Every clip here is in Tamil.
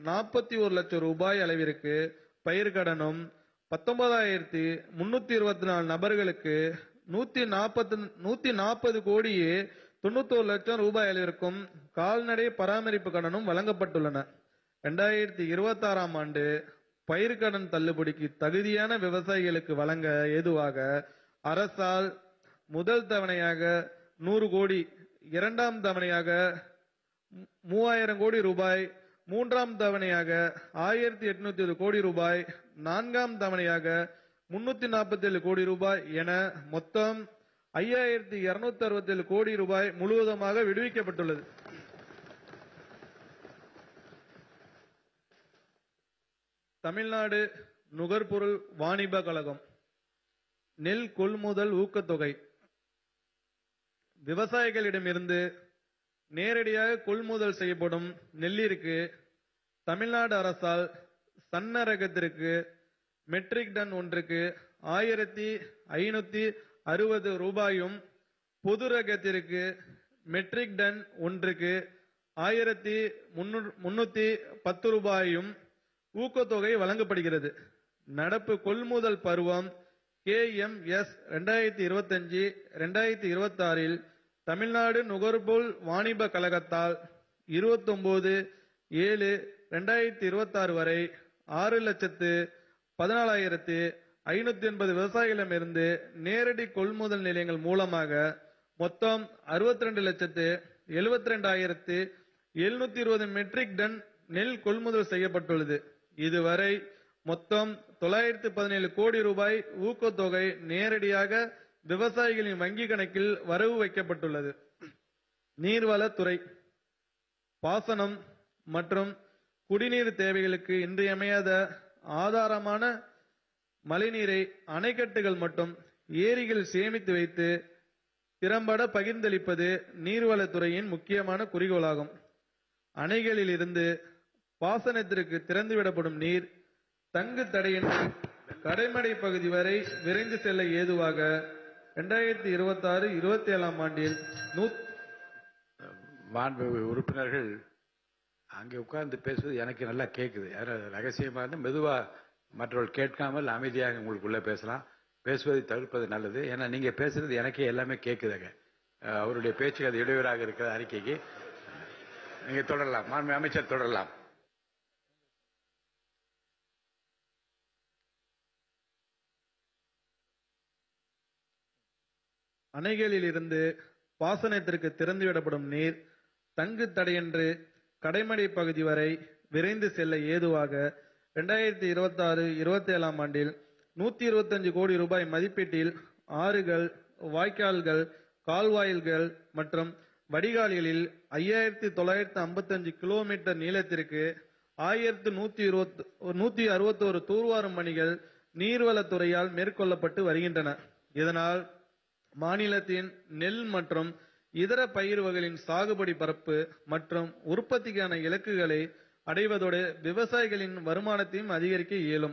நாற்பத்தி ஒரு லட்சம் ரூபாய் அளவிற்கு பயிர்க்கடனும் பத்தொன்பதாயிரத்தி முன்னூத்தி இருபத்தி நாலு நபர்களுக்கு நூத்தி நாற்பத்தி நூத்தி நாற்பது கோடியே தொண்ணூத்தோரு லட்சம் ரூபாய் அளவிற்கும் கால்நடை பராமரிப்பு கடனும் வழங்கப்பட்டுள்ளன ரெண்டாயிரத்தி இருபத்தி ஆறாம் ஆண்டு பயிர்க்கடன் தள்ளுபடிக்கு தகுதியான விவசாயிகளுக்கு வழங்க ஏதுவாக அரசால் முதல் தவணையாக நூறு கோடி இரண்டாம் தவணையாக மூ- மூவாயிரம் கோடி ரூபாய் மூன்றாம் தவணையாக ஆயிரத்தி எட்நூத்தி ஒரு கோடி ரூபாய் நான்காம் தவணையாக முன்னூத்தி நாற்பத்தி ஏழு கோடி ரூபாய் என மொத்தம் ஐயாயிரத்தி இருநூத்தி அறுபத்தி ஏழு கோடி ரூபாய் முழுவதுமாக விடுவிக்கப்பட்டுள்ளது தமிழ்நாடு நுகர்பொருள் வாணிப கழகம் நெல் கொள்முதல் ஊக்கத்தொகை விவசாயிகளிடமிருந்து நேரடியாக கொள்முதல் செய்யப்படும் நெல்லிற்கு தமிழ்நாடு அரசால் சன்ன ரகத்திற்கு மெட்ரிக் டன் ஒன்றுக்கு ஆயிரத்தி ஐநூத்தி அறுபது ரூபாயும் பொது ரகத்திற்கு மெட்ரிக் டன் ஒன்றுக்கு ஆயிரத்தி முன்னூத்தி பத்து ரூபாயும் ஊக்கத்தொகை வழங்கப்படுகிறது நடப்பு கொள்முதல் பருவம் கேஎம்எஸ் ரெண்டாயிரத்தி இருபத்தஞ்சு ரெண்டாயிரத்தி இருபத்தி ஆறில் தமிழ்நாடு நுகர்பொருள் வாணிப கழகத்தால் இருபத்தொன்பது ஏழு ரெண்டாயிரத்தி இருபத்தாறு வரை ஆறு லட்சத்து பதினாலாயிரத்து ஐநூத்தி எண்பது விவசாயிகளிடமிருந்து நேரடி கொள்முதல் நிலையங்கள் மூலமாக மொத்தம் அறுபத்தி ரெண்டு லட்சத்து எழுபத்தி ரெண்டாயிரத்து எழுநூத்தி இருபது மெட்ரிக் டன் நெல் கொள்முதல் செய்யப்பட்டுள்ளது இதுவரை மொத்தம் தொள்ளாயிரத்து பதினேழு கோடி ரூபாய் ஊக்கத்தொகை நேரடியாக விவசாயிகளின் வங்கி கணக்கில் வரவு வைக்கப்பட்டுள்ளது நீர்வளத்துறை பாசனம் மற்றும் குடிநீர் தேவைகளுக்கு இன்றியமையாத ஆதாரமான மழைநீரை அணைக்கட்டுகள் மற்றும் ஏரிகள் சேமித்து வைத்து திறம்பட பகிர்ந்தளிப்பது நீர்வளத்துறையின் முக்கியமான குறிக்கோளாகும் அணைகளில் இருந்து பாசனத்திற்கு திறந்துவிடப்படும் நீர் தங்கு தடையின்றி கடைமடை பகுதி வரை விரைந்து செல்ல ஏதுவாக இரண்டாயிரத்தி இருபத்தி ஆறு இருபத்தி ஏழாம் ஆண்டில் நூத் மாண்பு உறுப்பினர்கள் அங்கே உட்கார்ந்து பேசுவது எனக்கு நல்லா கேட்குது அதனால ரகசியமா இருந்து மெதுவா மற்றவர்கள் கேட்காமல் அமைதியாக உங்களுக்குள்ள பேசலாம் பேசுவதை தவிர்ப்பது நல்லது ஏன்னா நீங்க பேசுறது எனக்கே எல்லாமே கேட்குதுங்க அஹ் அவருடைய பேச்சுக்கு அது இடையூறாக இருக்கிற அறிக்கைக்கு நீங்க தொடரலாம் மாண்பு அமைச்சர் தொடரலாம் அணைகளில் இருந்து பாசனத்திற்கு திறந்துவிடப்படும் நீர் தங்கு தடையின்றி கடைமடை பகுதி வரை விரைந்து செல்ல ஏதுவாக இரண்டாயிரத்தி இருபத்தி ஆறு இருபத்தி ஏழாம் ஆண்டில் நூத்தி இருபத்தஞ்சு கோடி ரூபாய் மதிப்பீட்டில் ஆறுகள் வாய்க்கால்கள் கால்வாயில்கள் மற்றும் வடிகால்களில் ஐயாயிரத்தி தொள்ளாயிரத்தி ஐம்பத்தஞ்சு கிலோமீட்டர் நீளத்திற்கு ஆயிரத்தி நூத்தி இருபத்தி நூத்தி அறுபத்தோரு தூர்வாரும் பணிகள் நீர்வளத்துறையால் மேற்கொள்ளப்பட்டு வருகின்றன இதனால் மாநிலத்தின் நெல் மற்றும் இதர பயிர் வகைகளின் சாகுபடி பரப்பு மற்றும் உற்பத்திக்கான இலக்குகளை அடைவதோடு விவசாயிகளின் வருமானத்தையும் அதிகரிக்க இயலும்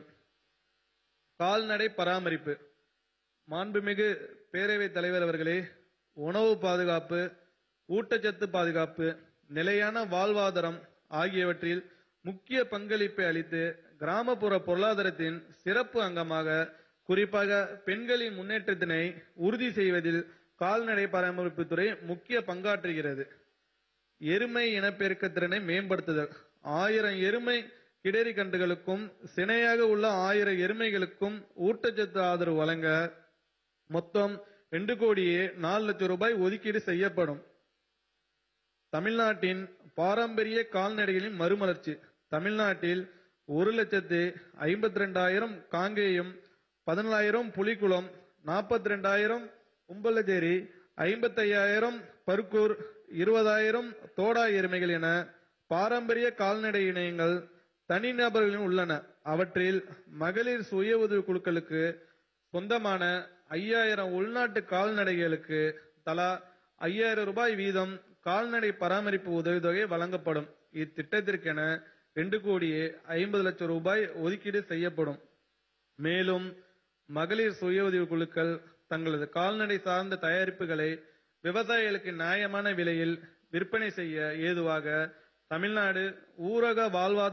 கால்நடை பராமரிப்பு மாண்புமிகு பேரவைத் தலைவர் அவர்களே உணவு பாதுகாப்பு ஊட்டச்சத்து பாதுகாப்பு நிலையான வாழ்வாதாரம் ஆகியவற்றில் முக்கிய பங்களிப்பை அளித்து கிராமப்புற பொருளாதாரத்தின் சிறப்பு அங்கமாக குறிப்பாக பெண்களின் முன்னேற்றத்தினை உறுதி செய்வதில் கால்நடை பராமரிப்புத் துறை முக்கிய பங்காற்றுகிறது எருமை இனப்பெருக்க திறனை மேம்படுத்துதல் ஆயிரம் எருமை கிடரி கன்றுகளுக்கும் சினையாக உள்ள ஆயிரம் எருமைகளுக்கும் ஊட்டச்சத்து ஆதரவு வழங்க மொத்தம் ரெண்டு கோடியே நாலு லட்சம் ரூபாய் ஒதுக்கீடு செய்யப்படும் தமிழ்நாட்டின் பாரம்பரிய கால்நடைகளின் மறுமலர்ச்சி தமிழ்நாட்டில் ஒரு லட்சத்து ஐம்பத்தி ரெண்டாயிரம் காங்கேயம் பதினாலாயிரம் புலிக்குளம் நாற்பத்தி ரெண்டாயிரம் கும்பலச்சேரி ஐம்பத்தையாயிரம் பருக்கூர் இருபதாயிரம் தோடா எருமைகள் என பாரம்பரிய கால்நடை இணையங்கள் தனிநபர்களின் உள்ளன அவற்றில் மகளிர் சுய உதவி குழுக்களுக்கு சொந்தமான ஐயாயிரம் உள்நாட்டு கால்நடைகளுக்கு தலா ஐயாயிரம் ரூபாய் வீதம் கால்நடை பராமரிப்பு உதவித்தொகை வழங்கப்படும் இத்திட்டத்திற்கென ரெண்டு கோடியே ஐம்பது லட்சம் ரூபாய் ஒதுக்கீடு செய்யப்படும் மேலும் மகளிர் சுய உதவி குழுக்கள் தங்களது கால்நடை சார்ந்த தயாரிப்புகளை விவசாயிகளுக்கு நியாயமான விலையில் விற்பனை செய்ய ஏதுவாக தமிழ்நாடு ஊரக வாழ்வாதார